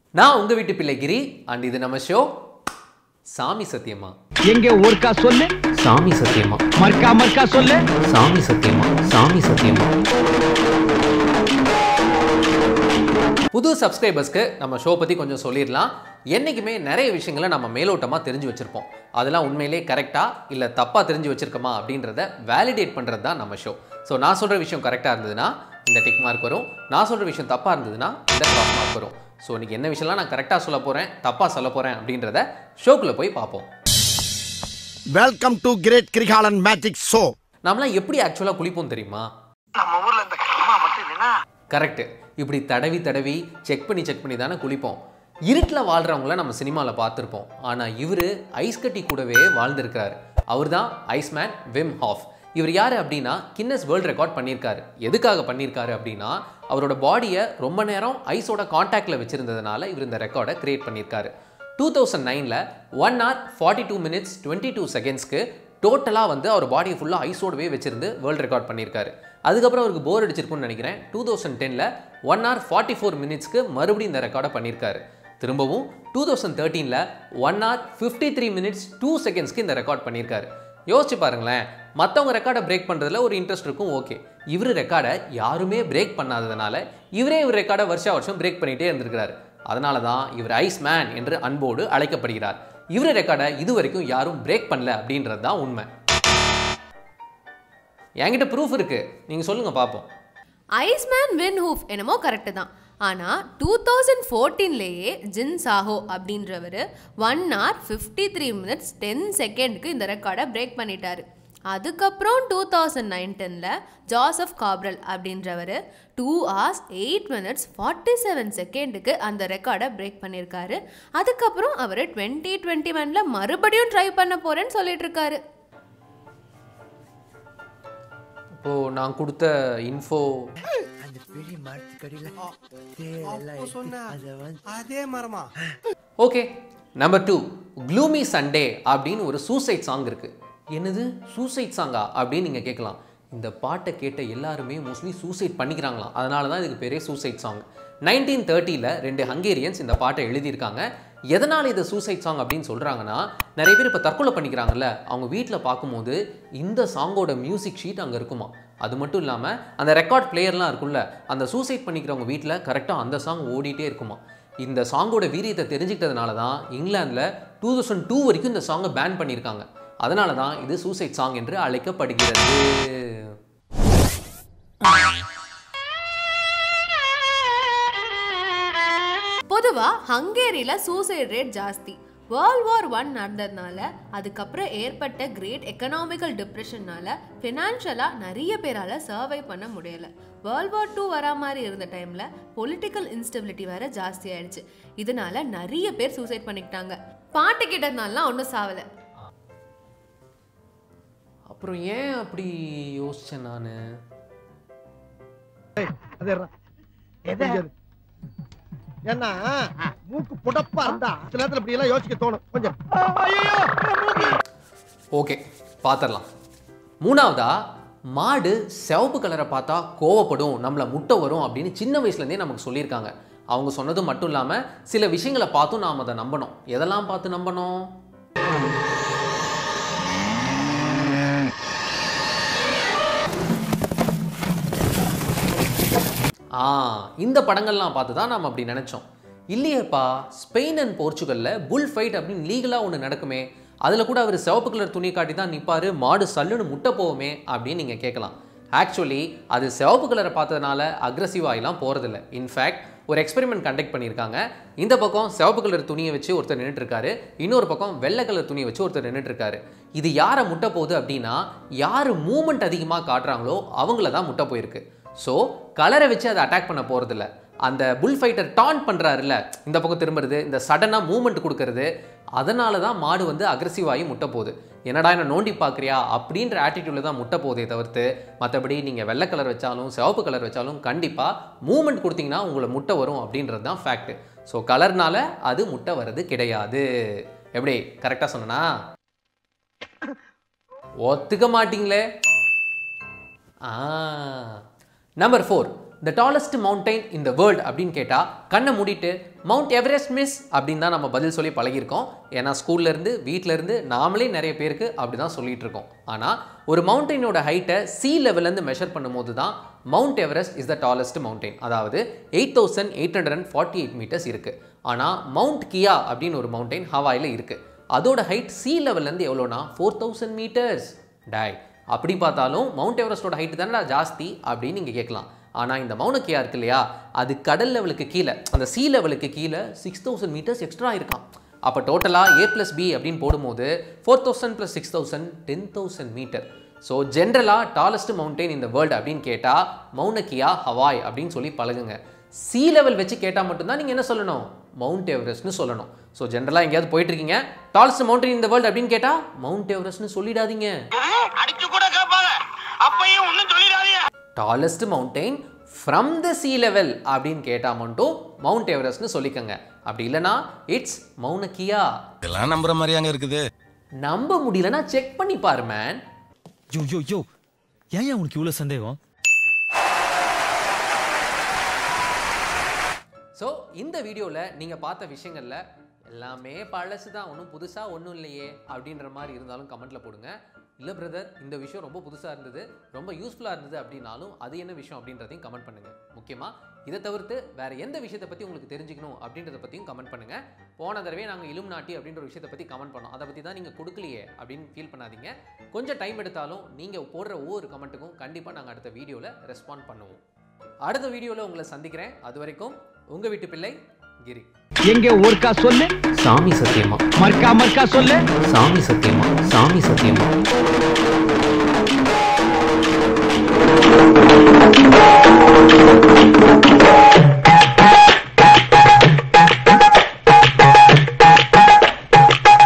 நான் உங்க வீட்டு பிள்ளை கிரி அண்ட் இது நம்ம ஷோ சாமி சத்தியமா எங்க ஒருக்கா சொல்லு சாமி சத்தியமா மர்க்கா மர்க்கா சொல்லு சாமி சத்தியமா சாமி சத்தியமா புது சப்ஸ்கிரைபர்ஸ்க்கு நம்ம ஷோ பற்றி கொஞ்சம் சொல்லிடலாம் என்றைக்குமே நிறைய விஷயங்களை நம்ம மேலோட்டமாக தெரிஞ்சு வச்சுருப்போம் அதெல்லாம் உண்மையிலே கரெக்டாக இல்லை தப்பாக தெரிஞ்சு வச்சுருக்கோமா அப்படின்றத வேலிடேட் பண்ணுறது தான் நம்ம ஷோ ஸோ நான் சொல்கிற விஷயம் கரெக்டாக இருந்ததுன்னா இந்த டிக் மார்க் வரும் நான் சொல்கிற விஷயம் தப்பாக இருந்ததுன்னா இந்த கிராஸ் மார்க் வரும் ஸோ இன்றைக்கி என்ன விஷயம்லாம் நான் கரெக்டாக சொல்ல போகிறேன் தப்பாக சொல்ல போகிறேன் அப்படின்றத ஷோக்குள்ளே போய் பார்ப்போம் welcome to great Kirikalan magic show நம்மளாம் எப்படி ஆக்சுவலாக குளிப்போம் தெரியுமா நம்ம ஊர்ல இந்த கர்மா மட்டும் இல்லைன்னா கரெக்டு இப்படி தடவி தடவி செக் பண்ணி செக் பண்ணி தானே குளிப்போம் இருட்டில் வாழ்கிறவங்கள நம்ம சினிமாவில் பார்த்துருப்போம் ஆனால் இவர் ஐஸ் கட்டி கூடவே வாழ்ந்திருக்கிறாரு அவர் தான் ஐஸ்மேன் விம் ஹாஃப் இவர் யார் அப்படின்னா கின்னஸ் வேர்ல்ட் ரெக்கார்ட் பண்ணியிருக்காரு எதுக்காக பண்ணியிருக்காரு அப்படின்னா அவரோட பாடியை ரொம்ப நேரம் ஐஸோட காண்டாக்டில் வச்சுருந்ததுனால இவர் இந்த ரெக்கார்டை கிரியேட் பண்ணியிருக்காரு டூ தௌசண்ட் நைனில் one hour forty two minutes twenty two செகண்ட்ஸ்க்கு டோட்டலாக வந்து அவர் பாடியை ஃபுல்லாக ஐஸோடவே வச்சிருந்து வேர்ல்டு ரெக்கார்ட் பண்ணியிருக்காரு அதுக்கப்புறம் அவருக்கு போர் அடிச்சிருக்கும்னு நினைக்கிறேன் டூ தௌசண்ட் டெனில் ஒன் ஹவர் ஃபார்ட்டி ஃபோர் மினிட்ஸ்க்கு மறுபடியும் இந்த ரெக்கார்டை பண்ணியிருக்காரு திரும்பவும் டூ தௌசண்ட் தேர்ட்டீனில் one hour fifty three minutes two செகண்ட்ஸ்க்கு இந்த ரெக்கார்ட் பண்ணியிருக்காரு யோசிச்சு பாருங்களேன் மற்றவங்க ரெக்கார்டை பிரேக் பண்ணுறதுல ஒரு இன்ட்ரெஸ்ட் இருக்கும் ஓகே இவர் ரெக்கார்டை யாருமே பிரேக் பண்ணாததுனால இவரே இவர் ரெக்கார்டை வருஷா வருஷம் பிரேக் பண்ணிகிட்டே இருந்திருக்கிறாரு அதனால தான் இவர் ஐஸ் மேன் என்று அன்போடு அழைக்கப்படுகிறார் இவர் ரெக்கார்டை இது வரைக்கும் யாரும் பிரேக் பண்ணல அப்படின்றது தான் உண்மை என்கிட்ட ப்ரூஃப் இருக்கு நீங்க சொல்லுங்க பார்ப்போம் ஐஸ்மேன் வின் ஹூஃப் என்னமோ கரெக்டு தான் ஆனால் டூ தௌசண்ட் ஃபோர்டீன்லேயே ஜின் சாஹோ அப்படின்றவர் one hour fifty three minutes ten செகண்டுக்கு இந்த ரெக்கார்டை பிரேக் பண்ணிட்டாரு அதுக்கப்புறம் டூ தௌசண்ட் நைன்டீனில் ஜாசப் காப்ரல் அப்படின்றவர் two hours eight minutes forty seven செகண்டுக்கு அந்த ரெக்கார்டை பிரேக் பண்ணியிருக்காரு அதுக்கப்புறம் அவர் டுவெண்ட்டி டுவெண்ட்டி ஒனில் மறுபடியும் ட்ரை பண்ண போகிறேன்னு சொல்லிட்டு இருக்காரு இப்போ நான் கொடுத்த இன்ஃபோ அந்த பெரிய மரத்துக்கடியில தேரெல்லாம் எடுத்து அதை வந்து அதே மரமா okay number two gloomy Sunday அப்படின்னு ஒரு சூசைட் சாங் இருக்கு என்னது சூசைட் சாங்கா அப்படின்னு நீங்கள் கேட்கலாம் இந்த பாட்டை கேட்ட எல்லாருமே மோஸ்ட்லி சூசைட் பண்ணிக்கிறாங்களாம் அதனால தான் இதுக்கு பேரே சூசைட் சாங் நைன்டீன் தேர்ட்டியில் ரெண்டு ஹங்கேரியன்ஸ் இந்த பாட்டை எழுதியிருக்காங்க எதனால் இதை சூசைட் சாங் அப்படின்னு சொல்கிறாங்கன்னா நிறைய பேர் இப்போ தற்கொலை பண்ணிக்கிறாங்கல்ல அவங்க வீட்டில் பார்க்கும்போது இந்த சாங்கோட மியூசிக் ஷீட் அங்கே இருக்குமா அது மட்டும் இல்லாமல் அந்த ரெக்கார்ட் பிளேயர்லாம் இருக்குல்ல அந்த சூசைட் பண்ணிக்கிறவங்க வீட்டில் கரெக்டாக அந்த சாங் ஓடிட்டே இருக்குமா இந்த சாங்கோட வீரியத்தை தெரிஞ்சுக்கிட்டதுனால தான் இங்கிலாந்தில் டூ தௌசண்ட் டூ வரைக்கும் இந்த சாங்கை பேன் பண்ணியிருக்காங்க அதனால தான் இது சூசைட் சாங் என்று அழைக்கப்படுகிறது பொதுவாக ஹங்கேரியில் சூசைட் ரேட் ஜாஸ்தி வேர்ல்ட் வார் ஒன் நடந்ததுனால அதுக்கப்புறம் ஏற்பட்ட கிரேட் எக்கனாமிக்கல் டிப்ரெஷன்னால ஃபினான்ஷியலாக நிறைய பேரால் சர்வை பண்ண முடியல வேர்ல்ட் வார் டூ வரா மாதிரி இருந்த டைமில் பொலிட்டிக்கல் இன்ஸ்டபிலிட்டி வேற ஜாஸ்தி ஆயிடுச்சு இதனால நிறைய பேர் சூசைட் பண்ணிக்கிட்டாங்க பாட்டு கேட்டதுனாலாம் ஒன்றும் சாவலை அப்புறம் ஏன் அப்படி யோசிச்சேன் நான் ஏன்னா மூக்கு புடப்பா இருந்தா சில நேரத்துல இப்படி எல்லாம் யோசிக்க தோணும் கொஞ்சம் ஓகே பார்த்துடலாம் மூணாவதா மாடு சிவப்பு கலரை பார்த்தா கோவப்படும் நம்மளை முட்டை வரும் அப்படின்னு சின்ன வயசுலேருந்தே நமக்கு சொல்லியிருக்காங்க அவங்க சொன்னது மட்டும் இல்லாமல் சில விஷயங்களை பார்த்தும் நாம் அதை நம்பணும் எதெல்லாம் பார்த்து நம்பணும் ஆ இந்த படங்கள்லாம் பார்த்து தான் நாம் அப்படி நினச்சோம் இல்லையேப்பா ஸ்பெயின் அண்ட் போர்ச்சுகலில் புல் ஃபைட் அப்படின்னு லீகலாக ஒன்று நடக்குமே அதில் கூட அவர் சிவப்பு கலர் துணி காட்டி தான் நிற்பார் மாடு சல்லுன்னு முட்டை போவோமே அப்படின்னு நீங்கள் கேட்கலாம் ஆக்சுவலி அது சிவப்பு கலரை பார்த்ததுனால அக்ரஸிவாகலாம் போகிறதில்ல இன்ஃபேக்ட் ஒரு எக்ஸ்பெரிமெண்ட் கண்டக்ட் பண்ணியிருக்காங்க இந்த பக்கம் சிவப்பு கலர் துணியை வச்சு ஒருத்தர் நின்றுட்டு இருக்காரு இன்னொரு பக்கம் வெள்ளை கலர் துணியை வச்சு ஒருத்தர் நின்றுட்டு இருக்காரு இது யாரை முட்டை போகுது அப்படின்னா யார் மூமெண்ட் அதிகமாக காட்டுறாங்களோ அவங்கள தான் முட்டை போயிருக்கு ஸோ கலரை வச்சு அதை அட்டாக் பண்ண போகிறதில்ல அந்த புல் ஃபைட்டர் டான் பண்ணுறாருல்ல இந்த பக்கம் திரும்புறது இந்த சடனாக மூமெண்ட் கொடுக்கறது அதனால தான் மாடு வந்து அக்ரஸிவ் ஆகி முட்டை போகுது என்னடா என்ன நோண்டி பார்க்குறியா அப்படின்ற ஆட்டிடியூடில் தான் முட்டை போதே தவிர்த்து மற்றபடி நீங்கள் வெள்ளை கலர் வச்சாலும் சிவப்பு கலர் வச்சாலும் கண்டிப்பாக மூமெண்ட் கொடுத்தீங்கன்னா உங்களை முட்டை வரும் அப்படின்றது தான் ஃபேக்ட் ஸோ கலர்னால அது முட்டை வர்றது கிடையாது எப்படி கரெக்டாக சொன்னனா ஒத்துக்க மாட்டீங்களே ஆ number four the tallest mountain in the world அப்படின்னு கேட்டால் கண்ணை மூடிட்டு மவுண்ட் எவரெஸ்ட் மிஸ் அப்படின்னு தான் நம்ம பதில் சொல்லி பழகியிருக்கோம் ஏன்னா ஸ்கூல்லேருந்து வீட்டிலேருந்து நாமளே நிறைய பேருக்கு அப்படி தான் சொல்லிட்டு இருக்கோம் ஆனால் ஒரு மவுண்டெயினோட ஹைட்டை சி லெவல்லேருந்து மெஷர் பண்ணும்போது தான் Mount Everest is the tallest mountain அதாவது eight thousand eight hundred and forty eight metres இருக்குது ஆனால் மவுண்ட் கியா அப்படின்னு ஒரு மவுண்டைன் ஹவாயில் இருக்குது அதோட ஹைட் சி லெவல்லேருந்து எவ்வளோனா ஃபோர் தௌசண்ட் மீட்டர்ஸ் டை அப்படி பார்த்தாலும் மவுண்ட் எவரெஸ்டோட ஹைட் தானடா ஜாஸ்தி அப்படின்னு நீங்கள் கேட்கலாம் ஆனால் இந்த மௌனக்கியா இருக்கு இல்லையா அது கடல் லெவலுக்கு கீழே அந்த சி லெவலுக்கு கீழே சிக்ஸ் தௌசண்ட் மீட்டர்ஸ் எக்ஸ்ட்ரா இருக்கான் அப்போ டோட்டலாக ஏ ப்ளஸ் பி அப்படின்னு போடும்போது four thousand plus six thousand ten thousand metre so ஜென்ரலாக டாலஸ்ட் மவுண்டைன் இந்த வேர்ல்டு அப்படின்னு கேட்டால் மௌனக்கியா ஹவாய் அப்படின்னு சொல்லி பழகுங்க சி லெவல் வச்சு கேட்டால் மட்டும்தான் நீங்கள் என்ன சொல்லணும் மவுண்ட் எவரெஸ்ட்னு சொல்லணும் ஸோ ஜென்ரலாக எங்கேயாவது போயிட்டு இருக்கீங்க டாலஸ்ட் மவுண்டன் இந்த வேர்ல்டு அப்படின்னு கேட்டால் மவுண்ட் எவரெஸ்ட்னு சொல்லிடாதீங்க அடிச்சு கூட கேட்பாங்க அப்பையும் ஒண்ணும் சொல்லிடாதீங்க tallest mountain from the sea level அப்படின்னு கேட்டால் மட்டும் மவுண்ட் எவரெஸ்ட்னு சொல்லிக்கங்க அப்படி இல்லைனா இட்ஸ் மௌனக்கியா இதெல்லாம் நம்புற மாதிரியாங்க இருக்குது நம்ப முடியலன்னா செக் பண்ணி பாரு மேன் யோ யோ யோ ஏன் ஏன் உனக்கு இவ்வளவு சந்தேகம் ஸோ இந்த வீடியோவில் நீங்கள் பார்த்த விஷயங்களில் எல்லாமே பழசு தான் ஒன்றும் புதுசாக ஒன்றும் இல்லையே அப்படின்ற மாதிரி இருந்தாலும் கமெண்ட்டில் போடுங்க இல்லை பிரதர் இந்த விஷயம் ரொம்ப புதுசாக இருந்தது ரொம்ப யூஸ்ஃபுல்லாக இருந்தது அப்படின்னாலும் அது என்ன விஷயம் அப்படின்றதையும் கமெண்ட் பண்ணுங்கள் முக்கியமாக இதை தவிர்த்து வேறு எந்த விஷயத்தை பற்றி உங்களுக்கு தெரிஞ்சுக்கணும் அப்படின்றத பற்றியும் கமெண்ட் பண்ணுங்கள் போன தடவை நாங்கள் இலும் நாட்டி அப்படின்ற ஒரு விஷயத்தை பற்றி கமெண்ட் பண்ணோம் அதை பற்றி தான் நீங்கள் கொடுக்கலையே அப்படின்னு ஃபீல் பண்ணாதீங்க கொஞ்சம் டைம் எடுத்தாலும் நீங்கள் போடுற ஒவ்வொரு கமெண்ட்டுக்கும் கண்டிப்பாக நாங்கள் அடுத்த வீடியோவில் ரெஸ்பாண்ட் பண்ணுவோம் அடுத்த வீடியோவில் உங்களை சந்திக்கிறேன் அது வரைக்கும் உங்கள் வீட்டு பிள்ளை கிரி எங்க ஊர்க்கா சொல்லு சாமி சத்தியமா மர்க்கா மர்க்கா சொல்லு சாமி சத்தியமா சாமி சத்தியமா